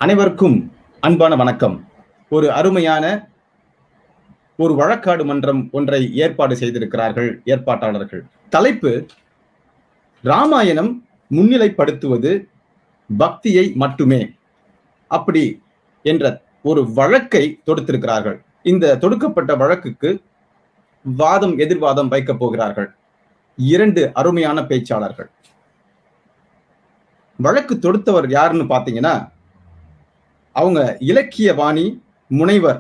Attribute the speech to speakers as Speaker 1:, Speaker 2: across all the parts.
Speaker 1: அனைவருக்கும் அன்பான வணக்கம் ஒரு அருமையான ஒரு வழக்காடு மன்றம் ஒன்றை ஏற்பாடு செய்திருக்கிறார்கள் ஏற்பாட்டாளர்கள் தலைப்பு ராமாயணம் முன்னிலைப்படுத்துவது பக்தியை மட்டுமே அப்படி என்ற ஒரு வழக்கை தொடுத்திருக்கிறார்கள் இந்த தொடுக்கப்பட்ட வழக்குக்கு வாதம் எதிர்வாதம் வைக்கப் போகிறார்கள் இரண்டு அருமையான பேச்சாளர்கள் வழக்கு தொடுத்தவர் யாருன்னு பாத்தீங்கன்னா அவங்க இலக்கிய வாணி முனைவர்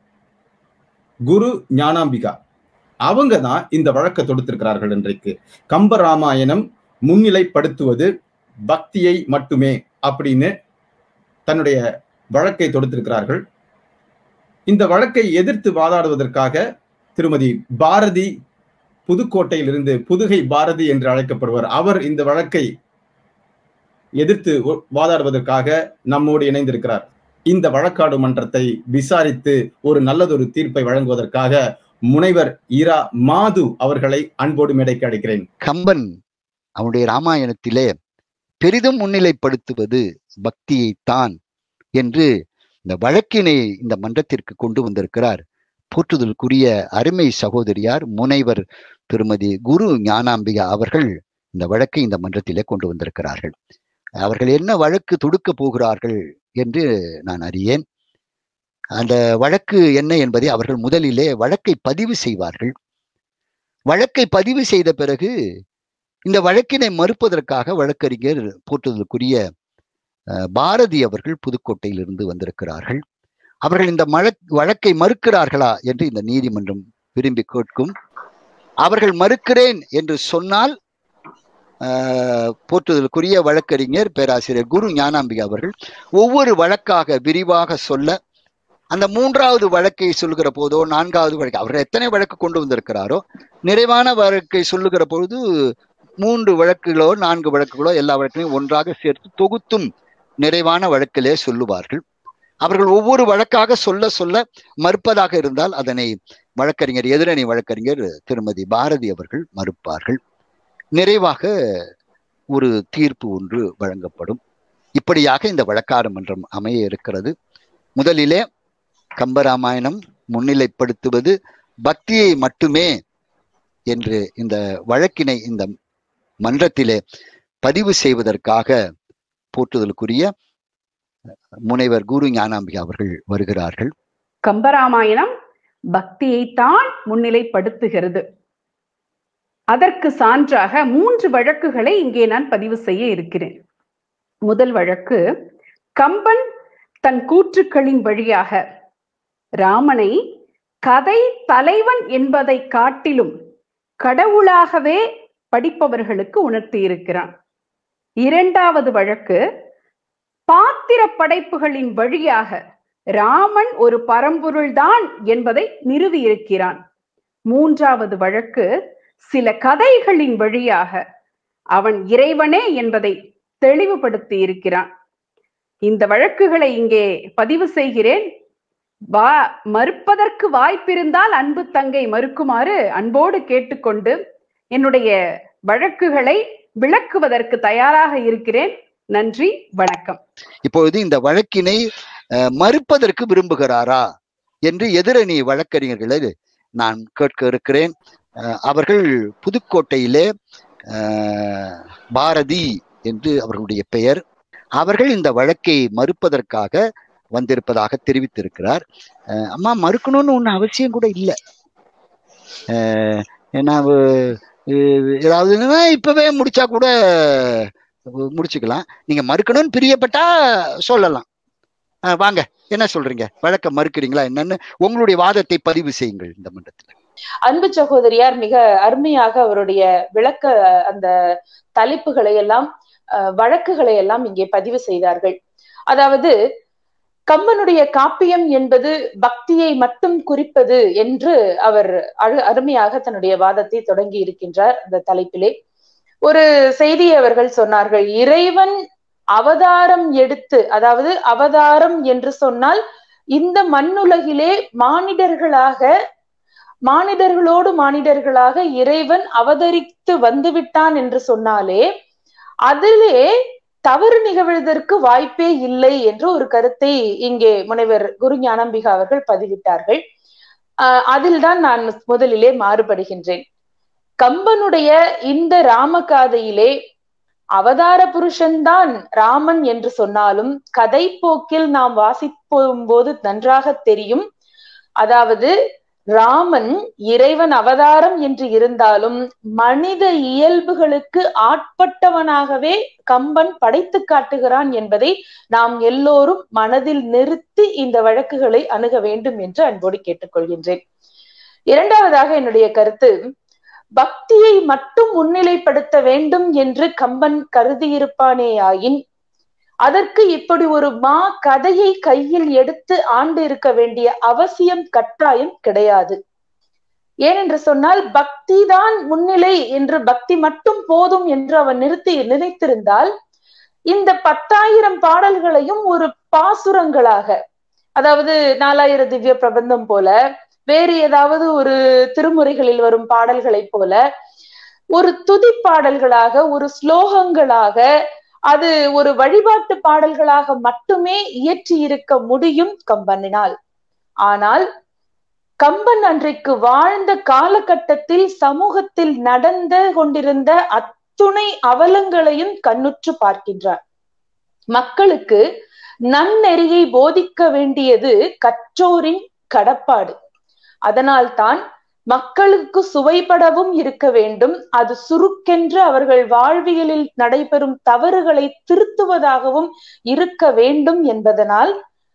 Speaker 1: குரு ஞானாம்பிகா அவங்க தான் இந்த வழக்கை தொடுத்திருக்கிறார்கள் இன்றைக்கு கம்பராமாயணம் முன்னிலைப்படுத்துவது பக்தியை மட்டுமே அப்படின்னு தன்னுடைய வழக்கை தொடுத்திருக்கிறார்கள் இந்த வழக்கை எதிர்த்து வாதாடுவதற்காக திருமதி பாரதி புதுக்கோட்டையிலிருந்து புதுகை பாரதி என்று அழைக்கப்படுவார் அவர் இந்த வழக்கை எதிர்த்து வாதாடுவதற்காக நம்மோடு இணைந்திருக்கிறார் இந்த வழக்காடு மன்றத்தை விசாரித்து ஒரு நல்லதொரு தீர்ப்பை வழங்குவதற்காக முனைவர் இரா மாது அவர்களை அன்போடு மேடைக்கு அழைக்கிறேன்
Speaker 2: கம்பன் அவனுடைய ராமாயணத்திலே பெரிதும் முன்னிலைப்படுத்துவது பக்தியைத்தான் என்று இந்த வழக்கினை இந்த மன்றத்திற்கு கொண்டு வந்திருக்கிறார் போற்றுதலுக்குரிய அருமை சகோதரியார் முனைவர் திருமதி குரு ஞானாம்பிகா அவர்கள் இந்த வழக்கை இந்த மன்றத்திலே கொண்டு வந்திருக்கிறார்கள் அவர்கள் என்ன வழக்கு தொடுக்க போகிறார்கள் என்று நான் அறியேன் அந்த வழக்கு என்ன என்பதை அவர்கள் முதலிலே வழக்கை பதிவு செய்வார்கள் வழக்கை பதிவு செய்த பிறகு இந்த வழக்கினை மறுப்பதற்காக வழக்கறிஞர் போற்றுதலுக்குரிய பாரதி அவர்கள் புதுக்கோட்டையிலிருந்து வந்திருக்கிறார்கள் அவர்கள் இந்த மழ வழக்கை மறுக்கிறார்களா என்று இந்த நீதிமன்றம் விரும்பி கேட்கும் அவர்கள் மறுக்கிறேன் என்று சொன்னால் போற்றுதலுக்குரிய வழக்கறிஞர் பேராசிரியர் குரு ஞானாம்பிகா அவர்கள் ஒவ்வொரு வழக்காக விரிவாக சொல்ல அந்த மூன்றாவது வழக்கை சொல்லுகிற போதோ நான்காவது வழக்கு அவர் எத்தனை வழக்கு கொண்டு வந்திருக்கிறாரோ நிறைவான வழக்கை சொல்லுகிற பொழுது மூன்று வழக்குகளோ நான்கு வழக்குகளோ எல்லா வழக்கையும் ஒன்றாக சேர்த்து தொகுத்தும் நிறைவான வழக்கிலே சொல்லுவார்கள் அவர்கள் ஒவ்வொரு வழக்காக சொல்ல சொல்ல மறுப்பதாக இருந்தால் அதனை வழக்கறிஞர் எதிரணி வழக்கறிஞர் திருமதி பாரதி அவர்கள் மறுப்பார்கள் நிறைவாக ஒரு தீர்ப்பு ஒன்று வழங்கப்படும் இப்படியாக இந்த வழக்காடு மன்றம் அமைய இருக்கிறது முதலிலே கம்பராமாயணம் முன்னிலைப்படுத்துவது பக்தியை மட்டுமே என்று இந்த வழக்கினை இந்த மன்றத்திலே பதிவு செய்வதற்காக போற்றுதலுக்குரிய முனைவர் குரு ஞானாம்பிகா அவர்கள் வருகிறார்கள்
Speaker 3: கம்பராமாயணம் பக்தியைத்தான் முன்னிலைப்படுத்துகிறது அதற்கு சான்றாக மூன்று வழக்குகளை இங்கே நான் பதிவு செய்ய இருக்கிறேன் முதல் வழக்கு கம்பன் தன் கூற்றுக்களின் வழியாக ராமனை கதை தலைவன் என்பதை காட்டிலும் கடவுளாகவே படிப்பவர்களுக்கு உணர்த்தி இருக்கிறான் இரண்டாவது வழக்கு பாத்திர படைப்புகளின் வழியாக ராமன் ஒரு பரம்பொருள்தான் என்பதை நிறுவியிருக்கிறான் மூன்றாவது வழக்கு சில கதைகளின் வழியாக அவன் இறைவனே என்பதை தெளிவுபடுத்தி இருக்கிறான் இந்த வழக்குகளை இங்கே பதிவு செய்கிறேன் வா மறுப்பதற்கு வாய்ப்பிருந்தால் அன்பு தங்கை மறுக்குமாறு அன்போடு கேட்டுக்கொண்டு என்னுடைய வழக்குகளை விளக்குவதற்கு தயாராக இருக்கிறேன் நன்றி வணக்கம்
Speaker 2: இப்பொழுது இந்த வழக்கினை மறுப்பதற்கு விரும்புகிறாரா என்று எதிரணி வழக்கறிஞர்களை நான் கேட்க இருக்கிறேன் அவர்கள் புதுக்கோட்டையிலே பாரதி என்று அவர்களுடைய பெயர் அவர்கள் இந்த வழக்கை மறுப்பதற்காக வந்திருப்பதாக தெரிவித்திருக்கிறார் அம்மா மறுக்கணும்னு ஒன்றும் அவசியம் கூட இல்லை நான் ஏதாவது இப்பவே முடிச்சா கூட முடிச்சுக்கலாம் நீங்க மறுக்கணும்னு பிரியப்பட்டா சொல்லலாம் வாங்க என்ன சொல்றீங்க வழக்க மறுக்கிறீங்களா என்னன்னு உங்களுடைய வாதத்தை பதிவு செய்யுங்கள் இந்த மன்றத்துல
Speaker 4: அன்பு சகோதரியார் மிக அருமையாக அவருடைய விளக்க அந்த தலைப்புகளை எல்லாம் வழக்குகளை எல்லாம் இங்கே பதிவு செய்தார்கள் அதாவது கம்பனுடைய காப்பியம் என்பது பக்தியை மட்டும் குறிப்பது என்று அவர் அரு அருமையாக தன்னுடைய வாதத்தை தொடங்கி இருக்கின்றார் அந்த தலைப்பிலே ஒரு செய்தியை அவர்கள் சொன்னார்கள் இறைவன் அவதாரம் எடுத்து அதாவது அவதாரம் என்று சொன்னால் இந்த மண்ணுலகிலே மானிடர்களாக மானிடர்களோடு மானிடர்களாக இறைவன் அவதரித்து வந்துவிட்டான் என்று சொன்னாலே அதிலே தவறு நிகழ்வதற்கு வாய்ப்பே இல்லை என்று ஒரு கருத்தை இங்கே முனைவர் குரு ஞானம்பிகா அவர்கள் பதிவிட்டார்கள் ஆஹ் அதில்தான் நான் முதலிலே மாறுபடுகின்றேன் கம்பனுடைய இந்த ராமகாதையிலே அவதார புருஷன்தான் ராமன் என்று சொன்னாலும் கதை போக்கில் நாம் வாசிப்போம் போது நன்றாக தெரியும் அதாவது ராமன் இறைவன் அவதாரம் என்று இருந்தாலும் மனித இயல்புகளுக்கு ஆட்பட்டவனாகவே கம்பன் படைத்து காட்டுகிறான் என்பதை நாம் எல்லோரும் மனதில் நிறுத்தி இந்த வழக்குகளை அணுக வேண்டும் என்று அன்போடு கேட்டுக்கொள்கின்றேன் இரண்டாவதாக என்னுடைய கருத்து பக்தியை மட்டும் முன்னிலைப்படுத்த வேண்டும் என்று கம்பன் கருதியிருப்பானேயாயின் அதற்கு இப்படி ஒரு மா கதையை கையில் எடுத்து ஆண்டு இருக்க வேண்டிய அவசியம் கட்டாயம் கிடையாது ஏனென்று சொன்னால் பக்தி தான் முன்னிலை என்று பக்தி மட்டும் போதும் என்று அவன் நிறுத்தி நினைத்திருந்தால் இந்த பத்தாயிரம் பாடல்களையும் ஒரு பாசுரங்களாக அதாவது நாலாயிர திவ்ய பிரபந்தம் போல வேறு ஏதாவது ஒரு திருமுறைகளில் வரும் பாடல்களை போல ஒரு துதி பாடல்களாக ஒரு ஸ்லோகங்களாக அது ஒரு வழிபாட்டு பாடல்களாக மட்டுமே இயற்றி இருக்க முடியும் கம்பனினால் ஆனால் கம்பன் அன்றைக்கு வாழ்ந்த காலகட்டத்தில் சமூகத்தில் நடந்த கொண்டிருந்த அத்துணை அவலங்களையும் கண்ணுற்று பார்க்கின்றார் மக்களுக்கு நன்னெறியை போதிக்க வேண்டியது கற்றோரின் கடப்பாடு அதனால்தான் மக்களுக்கு சுவைபடவும் இருக்க வேண்டும் அது சுருக்கென்று அவர்கள் வாழ்வியலில் நடைபெறும் தவறுகளை திருத்துவதாகவும் இருக்க வேண்டும் என்பதனால்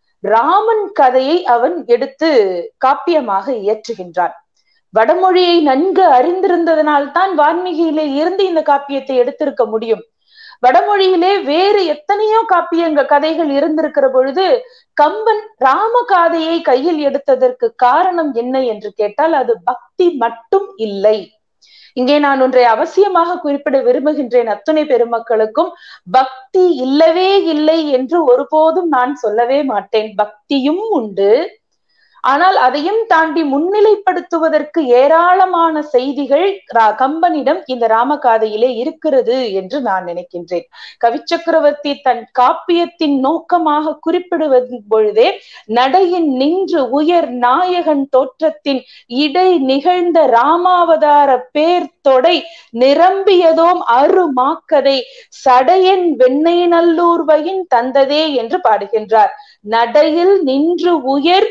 Speaker 4: ராமன் கதையை அவன் எடுத்து காப்பியமாக இயற்றுகின்றான் வடமொழியை நன்கு அறிந்திருந்ததனால் தான் வான்மீகியிலே இருந்து இந்த காப்பியத்தை எடுத்திருக்க முடியும் வடமொழியிலே வேறு எத்தனையோ காப்பியங்க கதைகள் இருந்திருக்கிற பொழுது கம்பன் ராமகாதையை கையில் எடுத்ததற்கு காரணம் என்ன என்று கேட்டால் அது பக்தி மட்டும் இல்லை இங்கே நான் ஒன்றை அவசியமாக குறிப்பிட விரும்புகின்றேன் அத்துணை பெருமக்களுக்கும் பக்தி இல்லவே இல்லை என்று ஒருபோதும் நான் சொல்லவே மாட்டேன் பக்தியும் உண்டு ஆனால் அதையும் தாண்டி முன்னிலைப்படுத்துவதற்கு ஏராளமான செய்திகள் கம்பனிடம் இந்த ராமகாதையிலே இருக்கிறது என்று நான் நினைக்கின்றேன் கவிச்சக்கரவர்த்தி தன் காப்பியத்தின் நோக்கமாக குறிப்பிடுவது பொழுதே நடையின் நின்று உயர் நாயகன் தோற்றத்தின் இடை நிகழ்ந்த ராமாவதார பேர் தொடை நிரம்பியதோம் அரு மாக்கதை சடையன் வெண்ணை நல்லூர்வையின் தந்ததே என்று பாடுகின்றார் நடையில் நின்று உயர்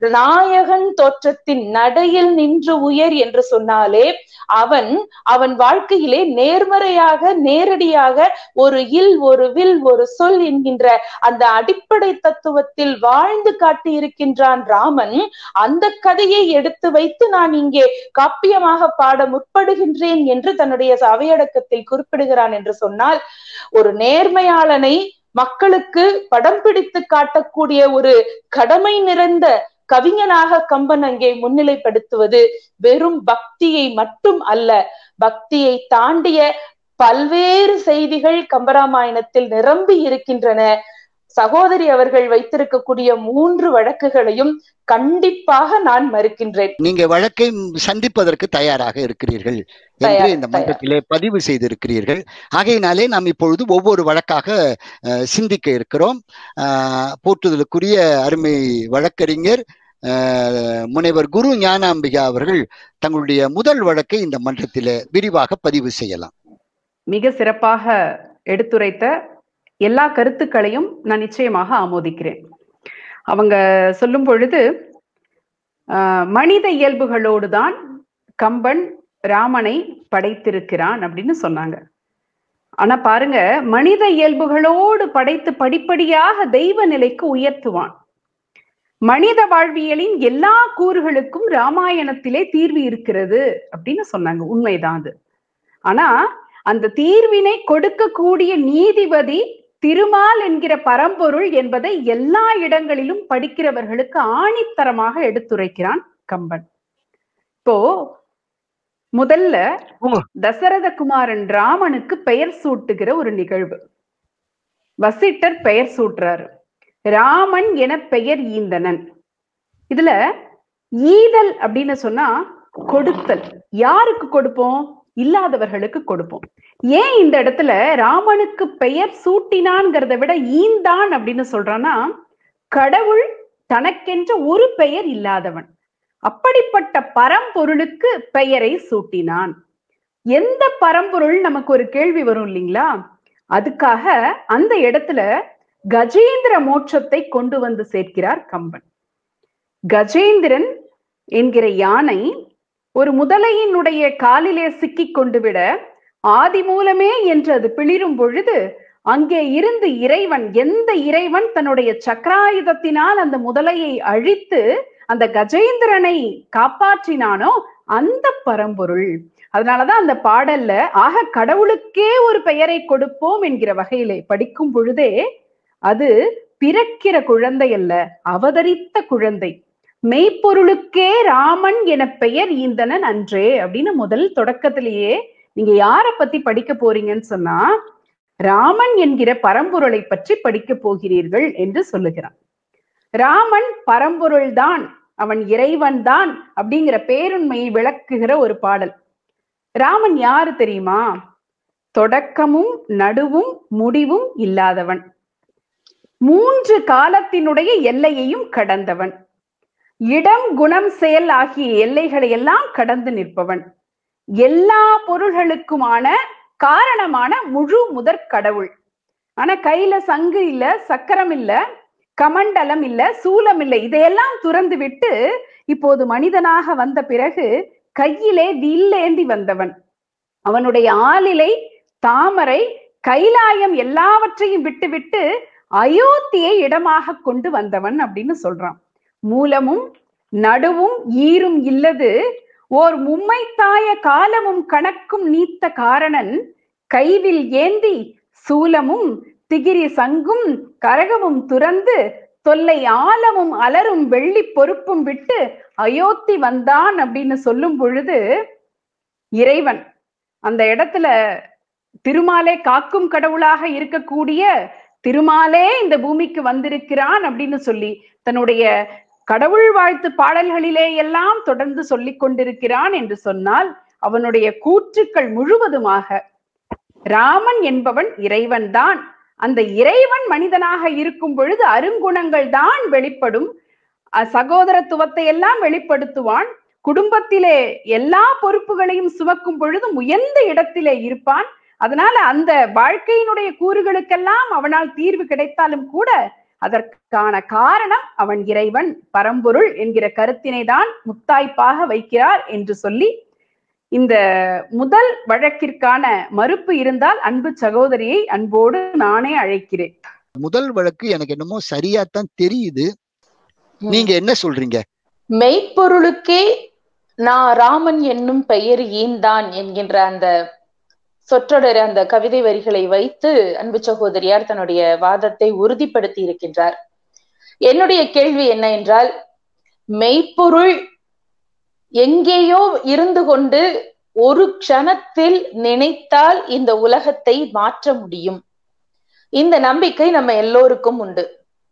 Speaker 4: நாயகன் தோற்றத்தின் நடையில் நின்று உயர் என்று சொன்னாலே அவன் அவன் வாழ்க்கையிலே நேர்மறையாக நேரடியாக ஒரு இல் ஒரு வில் ஒரு சொல் என்கின்ற அந்த அடிப்படை தத்துவத்தில் வாழ்ந்து காட்டி இருக்கின்றான் ராமன் அந்த கதையை எடுத்து வைத்து நான் இங்கே காப்பியமாக பாட முற்படுகின்றேன் என்று தன்னுடைய அவையடக்கத்தில் குறிப்பிடுகிறான் என்று சொன்னால் ஒரு நேர்மையாளனை மக்களுக்கு படம் பிடித்து காட்டக்கூடிய ஒரு கடமை நிறைந்த கவிஞனாக கம்பன் அங்கே முன்னிலைப்படுத்துவது வெறும் பக்தியை மட்டும் அல்ல பக்தியை தாண்டிய பல்வேறு செய்திகள் கம்பராமாயணத்தில் நிரம்பி இருக்கின்றன சகோதரி அவர்கள் வைத்திருக்கக்கூடிய மூன்று வழக்குகளையும் கண்டிப்பாக நான் மறுக்கின்றேன்
Speaker 2: நீங்க வழக்கை சந்திப்பதற்கு தயாராக இருக்கிறீர்கள் என்று இந்த மன்றத்திலே பதிவு செய்திருக்கிறீர்கள் ஆகையினாலே நாம் இப்பொழுது ஒவ்வொரு வழக்காக சிந்திக்க இருக்கிறோம் போற்றுதலுக்குரிய அருமை வழக்கறிஞர் முனைவர் குரு ஞானாம்பிகா அவர்கள் தங்களுடைய முதல் வழக்கை இந்த மன்றத்தில விரிவாக பதிவு செய்யலாம்
Speaker 3: மிக சிறப்பாக எடுத்துரைத்த எல்லா கருத்துக்களையும் நான் நிச்சயமாக ஆமோதிக்கிறேன் அவங்க சொல்லும் பொழுது மனித இயல்புகளோடு தான் கம்பன் ராமனை படைத்திருக்கிறான் அப்படின்னு சொன்னாங்க ஆனா பாருங்க மனித இயல்புகளோடு படைத்து படிப்படியாக தெய்வ நிலைக்கு உயர்த்துவான் மனித வாழ்வியலின் எல்லா கூறுகளுக்கும் ராமாயணத்திலே தீர்வு இருக்கிறது அப்படின்னு சொன்னாங்க உண்மைதான் அது ஆனா அந்த தீர்வினை கொடுக்கக்கூடிய நீதிபதி திருமால் என்கிற பரம்பொருள் என்பதை எல்லா இடங்களிலும் படிக்கிறவர்களுக்கு ஆணித்தரமாக எடுத்துரைக்கிறான் கம்பன் இப்போ முதல்ல தசரத குமாரன் ராமனுக்கு பெயர் சூட்டுகிற ஒரு நிகழ்வு வசிட்டர் பெயர் சூட்டுறாரு ராமன் என பெயர் ஈந்தனன் இதுல ஈதல் அப்படின்னு சொன்னா கொடுத்தல் யாருக்கு கொடுப்போம் இல்லாதவர்களுக்கு கொடுப்போம் ஏன் இந்த இடத்துல ராமனுக்கு பெயர் சூட்டினான்ங்கிறத விட ஈந்தான் அப்படின்னு சொல்றான்னா கடவுள் தனக்கென்ற ஒரு பெயர் இல்லாதவன் அப்படிப்பட்ட பரம்பொருளுக்கு பெயரை சூட்டினான் எந்த பரம்பொருள் நமக்கு ஒரு கேள்வி வரும் இல்லைங்களா அதுக்காக அந்த இடத்துல கஜேந்திர மோட்சத்தை கொண்டு வந்து சேர்க்கிறார் கம்பன் கஜேந்திரன் என்கிற யானை ஒரு முதலையினுடைய காலிலே சிக்கிக் கொண்டு விட ஆதி மூலமே என்று அது பிளிரும் பொழுது அங்கே இருந்து இறைவன் எந்த இறைவன் தன்னுடைய சக்கராயுதத்தினால் அந்த முதலையை அழித்து அந்த கஜேந்திரனை காப்பாற்றினானோ அந்த பரம்பொருள் அதனாலதான் அந்த பாடல்ல ஆக கடவுளுக்கே ஒரு பெயரை கொடுப்போம் என்கிற வகையிலே படிக்கும் பொழுதே அது பிறக்கிற குழந்தை அல்ல அவதரித்த குழந்தை மெய்ப்பொருளுக்கே ராமன் என பெயர் ஈந்தனன் அன்றே அப்படின்னு முதல் தொடக்கத்திலேயே நீங்க யார பத்தி படிக்க போறீங்கன்னு சொன்னா ராமன் என்கிற பரம்பொருளை பற்றி படிக்க போகிறீர்கள் என்று சொல்லுகிறான் ராமன் பரம்பொருள் தான் அவன் இறைவன் தான் அப்படிங்கிற பேருண்மையை விளக்குகிற ஒரு பாடல் ராமன் யாரு தெரியுமா தொடக்கமும் நடுவும் முடிவும் இல்லாதவன் மூன்று காலத்தினுடைய எல்லையையும் கடந்தவன் இடம் குணம் செயல் ஆகிய எல்லைகளை எல்லாம் கடந்து நிற்பவன் எல்லா பொருள்களுக்குமான காரணமான முழு முதற் கடவுள் ஆனா கையில சங்கு இல்ல சக்கரம் இல்ல கமண்டலம் இல்ல சூலம் இல்லை இதையெல்லாம் துறந்து விட்டு இப்போது மனிதனாக வந்த பிறகு கையிலே வில்லேந்தி வந்தவன் அவனுடைய ஆளிலை தாமரை கைலாயம் எல்லாவற்றையும் விட்டுவிட்டு அயோத்தியை இடமாக கொண்டு வந்தவன் அப்படின்னு சொல்றான் மூலமும் நடுவும் ஈரும் இல்லது ஓர் மும்மைத்தாய காலமும் கணக்கும் நீத்த காரணன் கைவில் ஏந்தி சூலமும் திகிரி சங்கும் கரகமும் துறந்து தொல்லை ஆலமும் அலரும் வெள்ளி பொறுப்பும் விட்டு அயோத்தி வந்தான் அப்படின்னு சொல்லும் பொழுது இறைவன் அந்த இடத்துல திருமாலே காக்கும் கடவுளாக இருக்கக்கூடிய திருமாலே இந்த பூமிக்கு வந்திருக்கிறான் அப்படின்னு சொல்லி தன்னுடைய கடவுள் வாழ்த்து பாடல்களிலே எல்லாம் தொடர்ந்து சொல்லிக் கொண்டிருக்கிறான் என்று சொன்னால் அவனுடைய கூற்றுக்கள் முழுவதுமாக ராமன் என்பவன் இறைவன் தான் அந்த இறைவன் மனிதனாக இருக்கும் பொழுது அருங்குணங்கள் தான் வெளிப்படும் சகோதரத்துவத்தை எல்லாம் வெளிப்படுத்துவான் குடும்பத்திலே எல்லா பொறுப்புகளையும் சுமக்கும் பொழுது உயர்ந்த இடத்திலே இருப்பான் அதனால அந்த வாழ்க்கையினுடைய கூறுகளுக்கெல்லாம் அவனால் தீர்வு கிடைத்தாலும் கூட அதற்கான காரணம் அவன் இறைவன் பரம்பொருள் என்கிற கருத்தினை தான் முத்தாய்ப்பாக வைக்கிறார் என்று சொல்லி இந்த முதல் வழக்கிற்கான மறுப்பு இருந்தால் அன்பு சகோதரியை அன்போடு நானே அழைக்கிறேன்
Speaker 2: முதல் வழக்கு எனக்கு என்னமோ சரியாத்தான் தெரியுது நீங்க என்ன சொல்றீங்க
Speaker 4: மெய்ப்பொருளுக்கே நான் ராமன் என்னும் பெயர் ஈந்தான் என்கின்ற அந்த சொற்றொடர் அந்த கவிதை வரிகளை வைத்து அன்பு சகோதரியார் தன்னுடைய வாதத்தை உறுதிப்படுத்தி இருக்கின்றார் என்னுடைய கேள்வி என்ன என்றால் மெய்ப்பொருள் எங்கேயோ இருந்து கொண்டு ஒரு க்ஷணத்தில் நினைத்தால் இந்த உலகத்தை மாற்ற முடியும் இந்த நம்பிக்கை நம்ம எல்லோருக்கும் உண்டு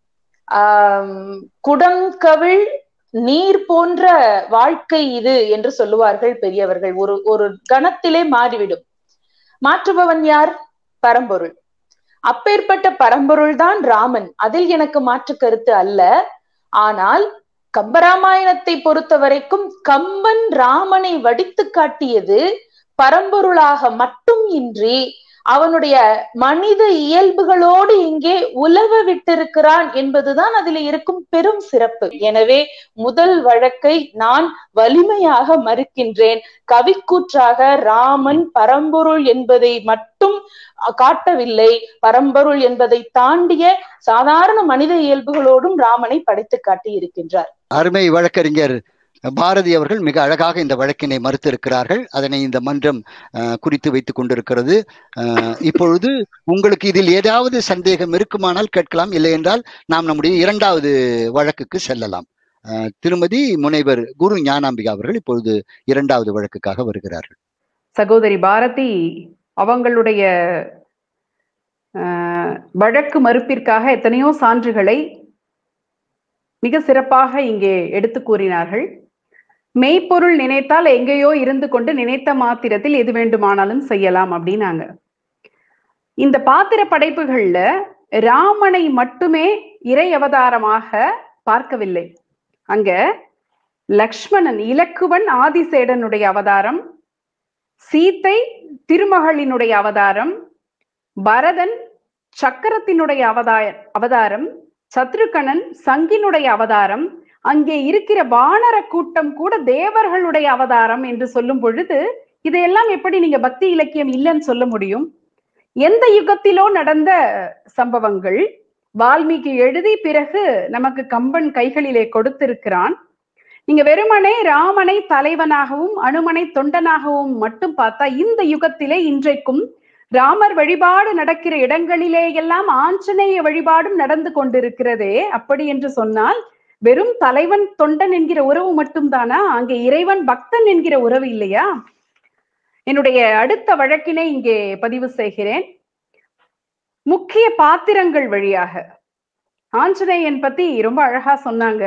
Speaker 4: ஆஹ் குடங்கவிழ் நீர் போன்ற வாழ்க்கை இது என்று சொல்லுவார்கள் பெரியவர்கள் ஒரு ஒரு கணத்திலே மாறிவிடும் மாற்றுபவன் யார் பரம்பொருள் அப்பேற்பட்ட பரம்பொருள் தான் ராமன் அதில் எனக்கு மாற்று கருத்து அல்ல ஆனால் கம்பராமாயணத்தை பொறுத்த வரைக்கும் கம்பன் ராமனை வடித்து காட்டியது பரம்பொருளாக மட்டும் இன்றி அவனுடைய மனித இயல்புகளோடு இங்கே உலவ விட்டிருக்கிறான் என்பதுதான் அதில் இருக்கும் பெரும் சிறப்பு எனவே முதல் வழக்கை நான் வலிமையாக மறுக்கின்றேன் கவிக்கூற்றாக ராமன் பரம்பொருள் என்பதை மட்டும் காட்டவில்லை பரம்பொருள் என்பதை தாண்டிய சாதாரண மனித இயல்புகளோடும் ராமனை படைத்து காட்டி இருக்கின்றார்
Speaker 2: அருமை வழக்கறிஞர் பாரதி அவர்கள் மிக அழகாக இந்த வழக்கினை மறுத்திருக்கிறார்கள் அதனை இந்த மன்றம் குறித்து வைத்துக் கொண்டிருக்கிறது இப்பொழுது உங்களுக்கு இதில் ஏதாவது சந்தேகம் இருக்குமானால் கேட்கலாம் இல்லை என்றால் நாம் நம்முடைய இரண்டாவது வழக்குக்கு செல்லலாம் திருமதி முனைவர் குரு ஞானாம்பிகா அவர்கள் இப்பொழுது இரண்டாவது வழக்குக்காக வருகிறார்கள்
Speaker 3: சகோதரி பாரதி அவங்களுடைய வழக்கு மறுப்பிற்காக எத்தனையோ சான்றுகளை மிக சிறப்பாக இங்கே எடுத்து கூறினார்கள் மெய்ப்பொருள் நினைத்தால் எங்கேயோ இருந்து கொண்டு நினைத்த மாத்திரத்தில் எது வேண்டுமானாலும் செய்யலாம் அப்படின்னாங்க இந்த பாத்திர படைப்புகள்ல ராமனை மட்டுமே இறை அவதாரமாக பார்க்கவில்லை அங்க லக்ஷ்மணன் இலக்குவன் ஆதிசேடனுடைய அவதாரம் சீத்தை திருமகளினுடைய அவதாரம் பரதன் சக்கரத்தினுடைய அவதார அவதாரம் சத்ருகணன் சங்கினுடைய அவதாரம் அங்கே இருக்கிற வானர கூட்டம் கூட தேவர்களுடைய அவதாரம் என்று சொல்லும் பொழுது இதையெல்லாம் எப்படி நீங்க பக்தி இலக்கியம் இல்லைன்னு சொல்ல முடியும் எந்த யுகத்திலோ நடந்த சம்பவங்கள் வால்மீகி எழுதி பிறகு நமக்கு கம்பன் கைகளிலே கொடுத்திருக்கிறான் நீங்க வெறுமனே ராமனை தலைவனாகவும் அனுமனை தொண்டனாகவும் மட்டும் பார்த்தா இந்த யுகத்திலே இன்றைக்கும் ராமர் வழிபாடு நடக்கிற இடங்களிலே எல்லாம் ஆஞ்சநேய வழிபாடும் நடந்து கொண்டிருக்கிறதே அப்படி என்று சொன்னால் வெறும் தலைவன் தொண்டன் என்கிற உறவு மட்டும்தானா அங்கே இறைவன் பக்தன் என்கிற உறவு இல்லையா என்னுடைய அடுத்த வழக்கினை இங்கே பதிவு செய்கிறேன் முக்கிய பாத்திரங்கள் வழியாக ஆஞ்சநேயன் பத்தி ரொம்ப அழகா சொன்னாங்க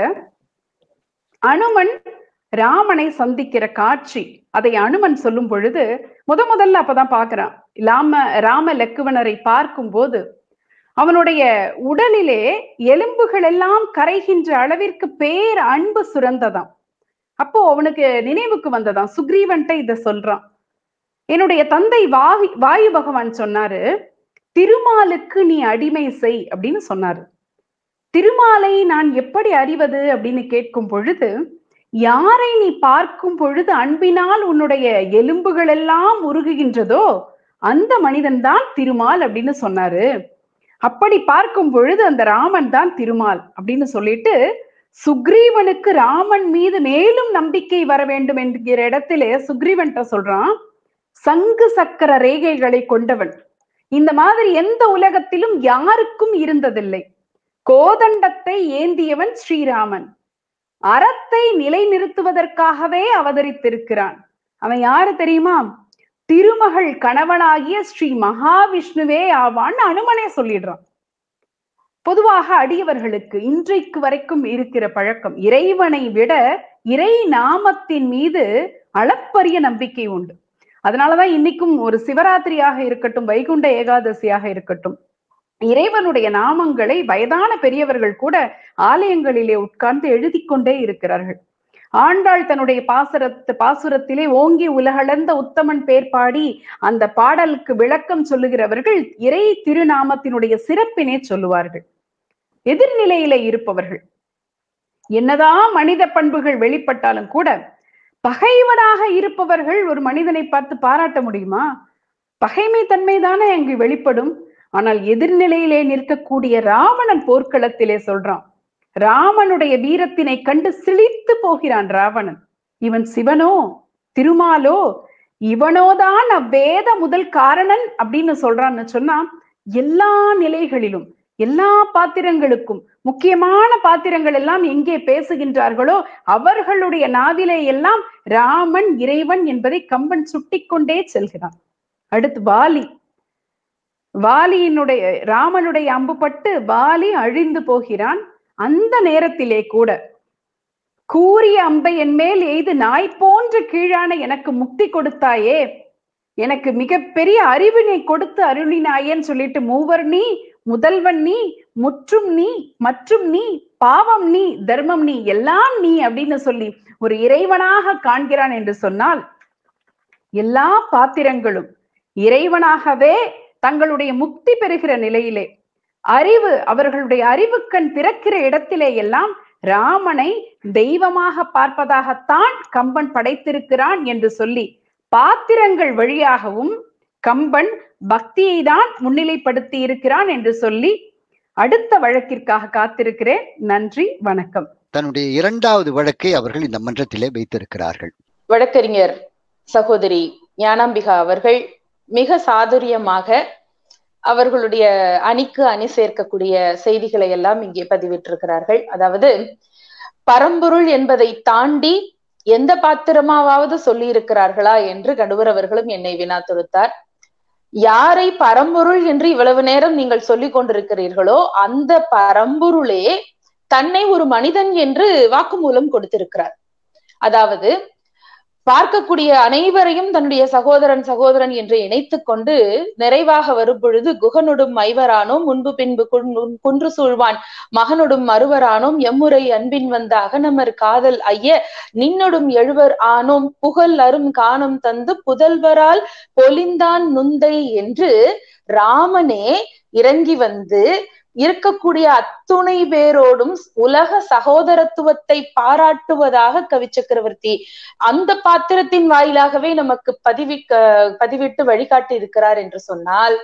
Speaker 3: அனுமன் ராமனை சந்திக்கிற காட்சி அதை அனுமன் சொல்லும் பொழுது முத முதல்ல அப்பதான் பாக்குறான் ராம ராம லக்குவனரை பார்க்கும் போது அவனுடைய உடலிலே எலும்புகள் எல்லாம் கரைகின்ற அளவிற்கு பேர் அன்பு சுரந்ததாம் அப்போ அவனுக்கு நினைவுக்கு வந்ததாம் சுக்ரீவன்ட்ட இத சொல்றான் என்னுடைய தந்தை வாயு வாயு பகவான் சொன்னாரு திருமாலுக்கு நீ அடிமை செய் அப்படின்னு சொன்னாரு திருமாலை நான் எப்படி அறிவது அப்படின்னு கேட்கும் பொழுது யாரை நீ பார்க்கும் பொழுது அன்பினால் உன்னுடைய எலும்புகள் எல்லாம் உருகுகின்றதோ அந்த மனிதன் தான் திருமால் அப்படின்னு சொன்னாரு அப்படி பார்க்கும் பொழுது அந்த ராமன் தான் திருமால் அப்படின்னு சொல்லிட்டு சுக்ரீவனுக்கு ராமன் மீது மேலும் நம்பிக்கை வர வேண்டும் என்கிற இடத்திலே சுக்ரீவன்ட்ட சொல்றான் சங்கு சக்கர ரேகைகளை கொண்டவன் இந்த மாதிரி எந்த உலகத்திலும் யாருக்கும் இருந்ததில்லை கோதண்டத்தை ஏந்தியவன் ஸ்ரீராமன் அறத்தை நிலைநிறுத்துவதற்காகவே அவதரித்திருக்கிறான் அவன் யாரு தெரியுமா திருமகள் கணவனாகிய ஸ்ரீ மகாவிஷ்ணுவே ஆவான்னு அனுமனே சொல்லிடுறான் பொதுவாக அடியவர்களுக்கு இன்றைக்கு வரைக்கும் இருக்கிற பழக்கம் இறைவனை விட இறை நாமத்தின் மீது அளப்பரிய நம்பிக்கை உண்டு அதனாலதான் இன்னைக்கும் ஒரு சிவராத்திரியாக இருக்கட்டும் வைகுண்ட ஏகாதசியாக இருக்கட்டும் இறைவனுடைய நாமங்களை வயதான பெரியவர்கள் கூட ஆலயங்களிலே உட்கார்ந்து எழுதி கொண்டே இருக்கிறார்கள் ஆண்டாள் தன்னுடைய பாசுரத்து பாசுரத்திலே ஓங்கி உலகளந்த உத்தமன் பேர் பாடி அந்த பாடலுக்கு விளக்கம் சொல்லுகிறவர்கள் இறை திருநாமத்தினுடைய சிறப்பினை சொல்லுவார்கள் எதிர்நிலையில இருப்பவர்கள் என்னதான் மனித பண்புகள் வெளிப்பட்டாலும் கூட பகைவனாக இருப்பவர்கள் ஒரு மனிதனை பார்த்து பாராட்ட முடியுமா பகைமை தன்மை தானே அங்கு வெளிப்படும் ஆனால் எதிர்நிலையிலே நிற்கக்கூடிய ராவணன் போர்க்களத்திலே சொல்றான் ராமனுடைய வீரத்தினை கண்டு சிலித்து போகிறான் ராவணன் இவன் சிவனோ திருமாலோ இவனோதான் அவ்வேத முதல் காரணன் அப்படின்னு சொல்றான்னு சொன்னா எல்லா நிலைகளிலும் எல்லா பாத்திரங்களுக்கும் முக்கியமான பாத்திரங்கள் எல்லாம் எங்கே பேசுகின்றார்களோ அவர்களுடைய நாவிலே எல்லாம் ராமன் இறைவன் என்பதை கம்பன் சுட்டிக்கொண்டே செல்கிறான் அடுத்து வாலி வாலியினுடைய ராமனுடைய அம்புப்பட்டு வாலி அழிந்து போகிறான் அந்த நேரத்திலே கூட கூறிய அம்பை என் மேல் எய்து நாய் போன்ற கீழான எனக்கு முக்தி கொடுத்தாயே எனக்கு மிகப்பெரிய அறிவினை கொடுத்து அருளினாயேன்னு சொல்லிட்டு மூவர் நீ முதல்வன் நீ முற்றும் நீ மற்றும் நீ பாவம் நீ தர்மம் நீ எல்லாம் நீ அப்படின்னு சொல்லி ஒரு இறைவனாக காண்கிறான் என்று சொன்னால் எல்லா பாத்திரங்களும் இறைவனாகவே தங்களுடைய முக்தி பெறுகிற நிலையிலே அறிவு அவர்களுடைய அறிவுக்கண் பிறக்கிற இடத்திலே எல்லாம் ராமனை தெய்வமாக பார்ப்பதாகத்தான் கம்பன் படைத்திருக்கிறான் என்று சொல்லி பாத்திரங்கள் வழியாகவும் கம்பன் பக்தியை தான் முன்னிலைப்படுத்தி இருக்கிறான் என்று சொல்லி அடுத்த வழக்கிற்காக காத்திருக்கிறேன் நன்றி வணக்கம்
Speaker 2: தன்னுடைய இரண்டாவது வழக்கை அவர்கள் இந்த மன்றத்திலே வைத்திருக்கிறார்கள்
Speaker 4: வழக்கறிஞர் சகோதரி ஞானாம்பிகா அவர்கள் மிக சாதுரியமாக அவர்களுடைய அணிக்கு அணி சேர்க்கக்கூடிய செய்திகளை எல்லாம் இங்கே பதிவிட்டிருக்கிறார்கள் அதாவது பரம்பொருள் என்பதை தாண்டி எந்த பாத்திரமாவது சொல்லி இருக்கிறார்களா என்று கடுவர் அவர்களும் என்னை வினா தொடுத்தார் யாரை பரம்பொருள் என்று இவ்வளவு நேரம் நீங்கள் சொல்லிக் கொண்டிருக்கிறீர்களோ அந்த பரம்பொருளே தன்னை ஒரு மனிதன் என்று வாக்குமூலம் கொடுத்திருக்கிறார் அதாவது பார்க்கக்கூடிய அனைவரையும் தன்னுடைய சகோதரன் சகோதரன் என்று இணைத்து கொண்டு நிறைவாக வரும் பொழுது குகனொடும் மைவரானோம் முன்பு பின்பு குன்று சூழ்வான் மகனொடும் மறுவரானோம் எம்முறை அன்பின் வந்த அகனமர் காதல் ஐய நின்னொடும் எழுவர் ஆனோம் புகழ் அரும் காணம் தந்து புதல்வரால் பொலிந்தான் நுந்தை என்று ராமனே இறங்கி வந்து இருக்கக்கூடிய அத்துணை பேரோடும் உலக சகோதரத்துவத்தை பாராட்டுவதாக கவி சக்கரவர்த்தி அந்த பாத்திரத்தின் வாயிலாகவே நமக்கு பதிவி பதிவிட்டு வழிகாட்டி இருக்கிறார் என்று சொன்னால்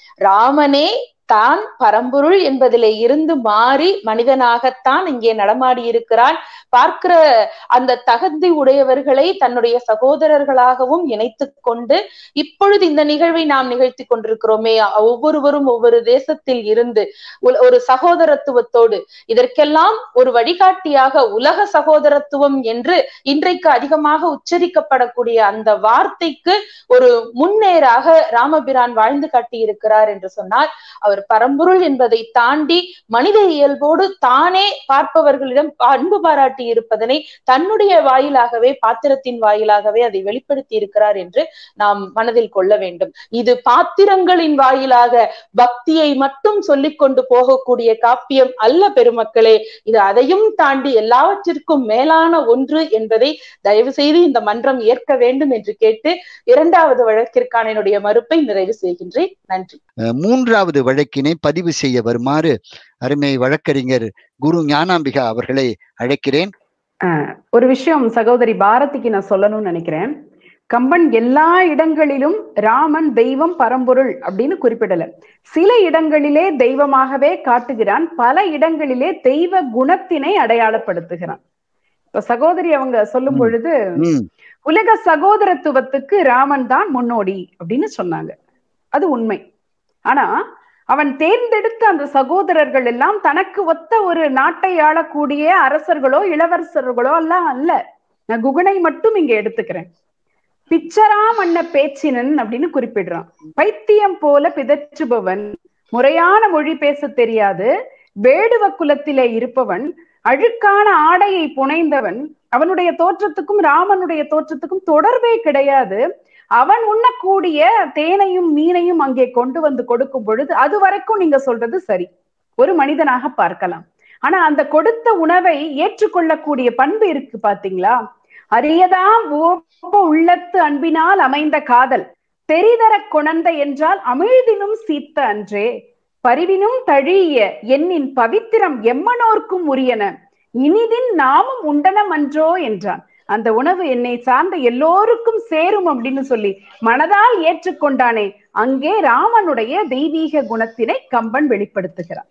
Speaker 4: ராமனே தான் பரம்பொருள் என்பதிலே இருந்து மாறி மனிதனாகத்தான் இங்கே நடமாடி இருக்கிறான் பார்க்கிற அந்த தகுதி உடையவர்களை தன்னுடைய சகோதரர்களாகவும் இணைத்து கொண்டு இப்பொழுது இந்த நிகழ்வை நாம் நிகழ்த்தி கொண்டிருக்கிறோமே ஒவ்வொருவரும் ஒவ்வொரு தேசத்தில் இருந்து ஒரு சகோதரத்துவத்தோடு இதற்கெல்லாம் ஒரு வழிகாட்டியாக உலக சகோதரத்துவம் என்று இன்றைக்கு அதிகமாக உச்சரிக்கப்படக்கூடிய அந்த வார்த்தைக்கு ஒரு முன்னேறாக ராமபிரான் வாழ்ந்து காட்டியிருக்கிறார் என்று சொன்னால் அவர் பரம்பொருள் என்பதை தாண்டி மனித இயல்போடு தானே பார்ப்பவர்களிடம் அன்பு பாராட்டி இருப்பதனை தன்னுடைய வாயிலாகவே பாத்திரத்தின் வாயிலாகவே அதை வெளிப்படுத்தி இருக்கிறார் என்று நாம் மனதில் கொள்ள வேண்டும் இது பாத்திரங்களின் வாயிலாக பக்தியை மட்டும் சொல்லிக் கொண்டு போகக்கூடிய காப்பியம் அல்ல பெருமக்களே இது அதையும் தாண்டி எல்லாவற்றிற்கும் மேலான ஒன்று என்பதை தயவு செய்து இந்த மன்றம் ஏற்க வேண்டும் என்று கேட்டு இரண்டாவது வழக்கிற்கான என்னுடைய மறுப்பை நிறைவு செய்கின்றேன் நன்றி
Speaker 2: மூன்றாவது வழக்கினை பதிவு செய்ய வருமாறு அருமை வழக்கறிஞர் குரு ஞானாம்பிகா அவர்களை அழைக்கிறேன்
Speaker 3: ஒரு விஷயம் சகோதரி பாரதிக்கு நான் சொல்லணும்னு நினைக்கிறேன் கம்பன் எல்லா இடங்களிலும் ராமன் தெய்வம் பரம்பொருள் அப்படின்னு குறிப்பிடல சில இடங்களிலே தெய்வமாகவே காட்டுகிறான் பல இடங்களிலே தெய்வ குணத்தினை அடையாளப்படுத்துகிறான் இப்ப சகோதரி அவங்க சொல்லும் பொழுது உலக சகோதரத்துவத்துக்கு ராமன் தான் முன்னோடி அப்படின்னு சொன்னாங்க அது உண்மை ஆனா அவன் தேர்ந்தெடுத்த அந்த சகோதரர்கள் எல்லாம் தனக்கு ஒத்த ஒரு நாட்டை ஆளக்கூடிய அரசர்களோ இளவரசர்களோ எல்லாம் அல்ல நான் குகனை மட்டும் இங்க எடுத்துக்கிறேன் பிச்சரா மன்ன பேச்சினன் அப்படின்னு குறிப்பிடுறான் பைத்தியம் போல பிதற்றுபவன் முறையான மொழி பேச தெரியாது வேடுவ குலத்திலே இருப்பவன் அழுக்கான ஆடையை புனைந்தவன் அவனுடைய தோற்றத்துக்கும் ராமனுடைய தோற்றத்துக்கும் தொடர்பே கிடையாது அவன் உண்ணக்கூடிய தேனையும் மீனையும் அங்கே கொண்டு வந்து கொடுக்கும் பொழுது அது வரைக்கும் நீங்க சொல்றது சரி ஒரு மனிதனாக பார்க்கலாம் ஆனா அந்த கொடுத்த உணவை ஏற்றுக்கொள்ளக்கூடிய பண்பு இருக்கு பாத்தீங்களா அரியதாம் ஓப்ப உள்ளத்து அன்பினால் அமைந்த காதல் பெரிதர கொணந்த என்றால் அமிழ்தினும் சீத்த அன்றே பரிவினும் தழிய எண்ணின் பவித்திரம் எம்மனோர்க்கும் உரியன இனிதின் நாமும் உண்டனம் அன்றோ என்றான் அந்த உணவு என்னை சார்ந்த எல்லோருக்கும் சேரும் அப்படின்னு சொல்லி மனதால் ஏற்றுக்கொண்டானே அங்கே ராமனுடைய தெய்வீக குணத்தினை கம்பன் வெளிப்படுத்துகிறான்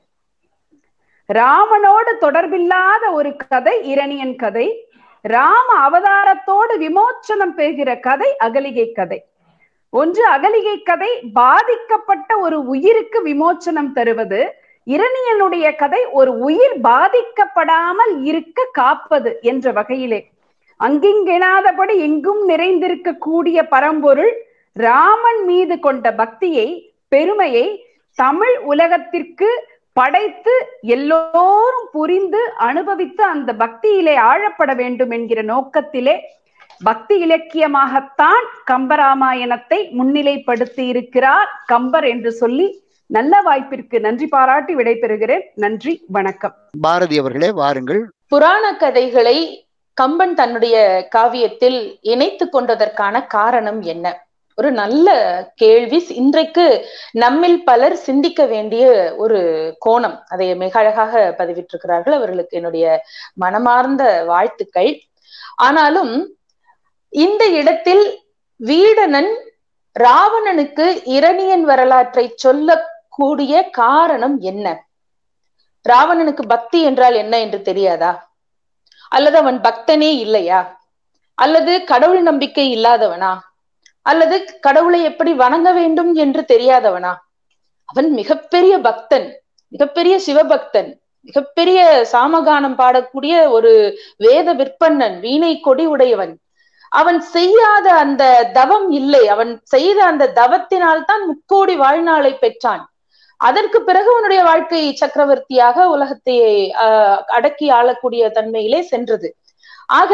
Speaker 3: ராமனோடு தொடர்பில்லாத ஒரு கதை இரணியன் கதை ராம அவதாரத்தோடு விமோச்சனம் பெறுகிற கதை அகலிகை கதை ஒன்று அகலிகை கதை பாதிக்கப்பட்ட ஒரு உயிருக்கு விமோச்சனம் தருவது இரணியனுடைய கதை ஒரு உயிர் பாதிக்கப்படாமல் இருக்க காப்பது என்ற வகையிலே அங்கிங்கெனாதபடி எங்கும் நிறைந்திருக்கக்கூடிய பரம்பொருள் ராமன் மீது கொண்ட பக்தியை பெருமையை தமிழ் உலகத்திற்கு படைத்து எல்லோரும் புரிந்து அனுபவித்து அந்த பக்தியிலே ஆழப்பட வேண்டும் என்கிற நோக்கத்திலே பக்தி இலக்கியமாகத்தான் கம்பராமாயணத்தை முன்னிலைப்படுத்தி இருக்கிறார் கம்பர் என்று சொல்லி நல்ல வாய்ப்பிற்கு நன்றி பாராட்டி விடைபெறுகிறேன் நன்றி வணக்கம்
Speaker 2: பாரதி அவர்களே வாருங்கள்
Speaker 4: புராண கதைகளை கம்பன் தன்னுடைய காவியத்தில் இணைத்து கொண்டதற்கான காரணம் என்ன ஒரு நல்ல கேள்வி இன்றைக்கு நம்மில் பலர் சிந்திக்க வேண்டிய ஒரு கோணம் அதை மிக அழகாக பதிவிட்டிருக்கிறார்கள் அவர்களுக்கு என்னுடைய மனமார்ந்த வாழ்த்துக்கள் ஆனாலும் இந்த இடத்தில் வீடனன் ராவணனுக்கு இரணியன் வரலாற்றை சொல்லக்கூடிய காரணம் என்ன ராவணனுக்கு பக்தி என்றால் என்ன என்று தெரியாதா அல்லது அவன் பக்தனே இல்லையா அல்லது கடவுள் நம்பிக்கை இல்லாதவனா அல்லது கடவுளை எப்படி வணங்க வேண்டும் என்று தெரியாதவனா அவன் மிகப்பெரிய பக்தன் மிகப்பெரிய சிவபக்தன் மிகப்பெரிய சாமகானம் பாடக்கூடிய ஒரு வேத விற்பன்னன் வீணை கொடி உடையவன் அவன் செய்யாத அந்த தவம் இல்லை அவன் செய்த அந்த தவத்தினால் தான் முக்கோடி வாழ்நாளை பெற்றான் அதற்கு பிறகு அவனுடைய வாழ்க்கை சக்கரவர்த்தியாக உலகத்தை அடக்கி ஆளக்கூடிய தன்மையிலே சென்றது ஆக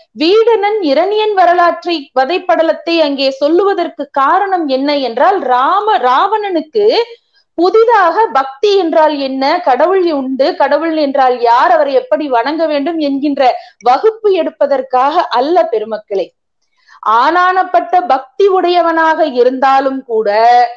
Speaker 4: வீடனன் இரணியன் வரலாற்றை வதைப்படலத்தை அங்கே சொல்லுவதற்கு காரணம் என்ன என்றால் ராம ராவணனுக்கு புதிதாக பக்தி என்றால் என்ன கடவுள் உண்டு கடவுள் என்றால் யார் அவரை எப்படி வணங்க வேண்டும் என்கின்ற வகுப்பு எடுப்பதற்காக அல்ல பெருமக்களே ஆனானப்பட்ட பக்தி உடையவனாக இருந்தாலும் கூட